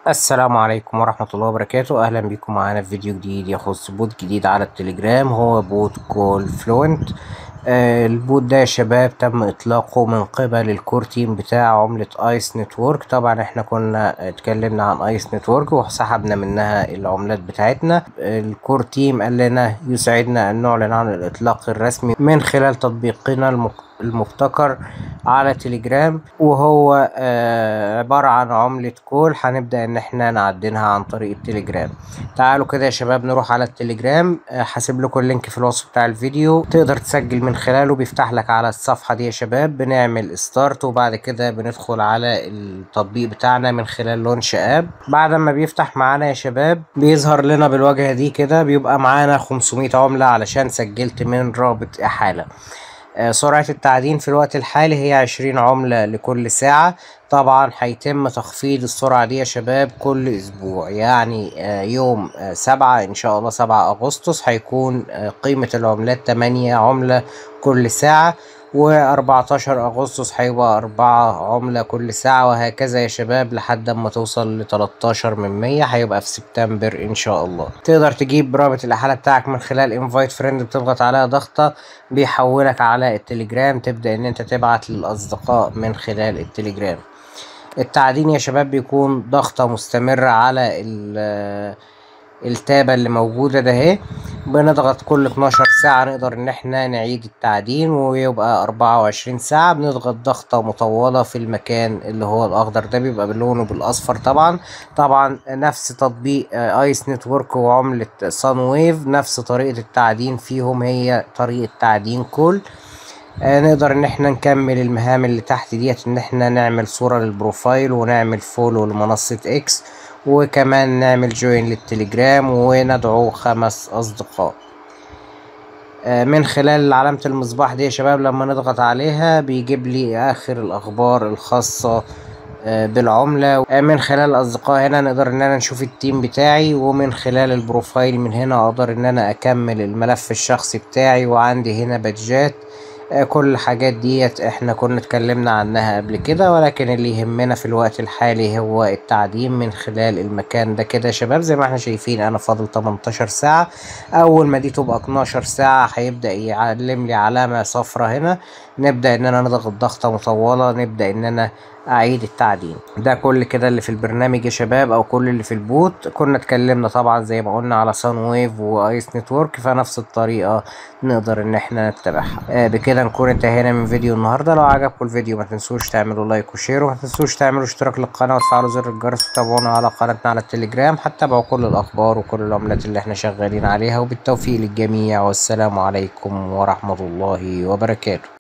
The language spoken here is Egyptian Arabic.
السلام عليكم ورحمة الله وبركاته أهلا بكم معانا في فيديو جديد يخص بوت جديد على التليجرام هو بوت كول فلوينت آه البوت ده يا شباب تم إطلاقه من قبل الكور تيم بتاع عملة ايس نتورك طبعا احنا كنا اتكلمنا عن ايس نتورك وسحبنا منها العملات بتاعتنا الكور تيم قال لنا يسعدنا أن نعلن عن الإطلاق الرسمي من خلال تطبيقنا المق... المبتكر على تليجرام وهو آه عبارة عن عملة كول هنبدأ ان احنا نعدنها عن طريق التليجرام تعالوا كده يا شباب نروح على التليجرام هسيب لكم اللينك في الوصف بتاع الفيديو تقدر تسجل من خلاله بيفتح لك على الصفحة دي يا شباب بنعمل ستارت وبعد كده بندخل على التطبيق بتاعنا من خلال لونش اب بعد ما بيفتح معانا يا شباب بيظهر لنا بالواجهة دي كده بيبقى معانا 500 عملة علشان سجلت من رابط احالة سرعة التعدين في الوقت الحالي هي عشرين عملة لكل ساعة طبعا هيتم تخفيض السرعة دي يا شباب كل اسبوع يعني يوم سبعة ان شاء الله سبعة اغسطس هيكون قيمة العملات تمانية عملة كل ساعة وأربعتاشر أغسطس هيبقى أربعة عملة كل ساعة وهكذا يا شباب لحد ما توصل لتلاتاشر من مية هيبقى في سبتمبر إن شاء الله تقدر تجيب رابط الإحالة بتاعك من خلال انفايت فريند بتضغط عليها ضغطة بيحولك على التليجرام تبدأ إن أنت تبعت للأصدقاء من خلال التليجرام التعدين يا شباب بيكون ضغطة مستمرة على التابة اللي موجودة ده اهي بنضغط كل 12 ساعة نقدر ان احنا نعيد التعدين ويبقى 24 ساعة بنضغط ضغطة مطولة في المكان اللي هو الاخضر ده بيبقى بلونه بالاصفر طبعا طبعا نفس تطبيق ايس نتورك وعملة سان ويف نفس طريقة التعدين فيهم هي طريقة تعدين كل آه نقدر ان احنا نكمل المهام اللي تحت ديت ان احنا نعمل صورة للبروفايل ونعمل فولو لمنصة اكس وكمان نعمل جوين للتليجرام وندعو خمس اصدقاء آه من خلال علامة المصباح دي يا شباب لما نضغط عليها بيجيب لي اخر الاخبار الخاصة آه بالعملة من خلال الاصدقاء هنا نقدر ان انا نشوف التيم بتاعي ومن خلال البروفايل من هنا اقدر ان انا اكمل الملف الشخصي بتاعي وعندي هنا بادجات كل الحاجات ديت احنا كنا اتكلمنا عنها قبل كده ولكن اللي يهمنا في الوقت الحالي هو التعدين من خلال المكان ده كده يا شباب زي ما احنا شايفين انا فاضل 18 ساعة اول ما دي تبقى 12 ساعة هيبدأ يعلم لي علامة صفرة هنا نبدأ ان انا نضغط ضغطة مطولة نبدأ ان انا اعيد التعدين ده كل كده اللي في البرنامج يا شباب او كل اللي في البوت كنا اتكلمنا طبعا زي ما قلنا على سان ويف وايس نتورك فنفس الطريقة نقدر ان احنا نتبعها آه بكده نكون انتهينا من فيديو النهاردة لو عجبكم الفيديو ما تنسوش تعملوا لايك وشير وما تنسوش تعملوا اشتراك للقناة وتفعلوا زر الجرس وتابعونا على قناتنا على التليجرام حتى تتابعوا كل الاخبار وكل العملات اللي احنا شغالين عليها وبالتوفيق للجميع والسلام عليكم ورحمة الله وبركاته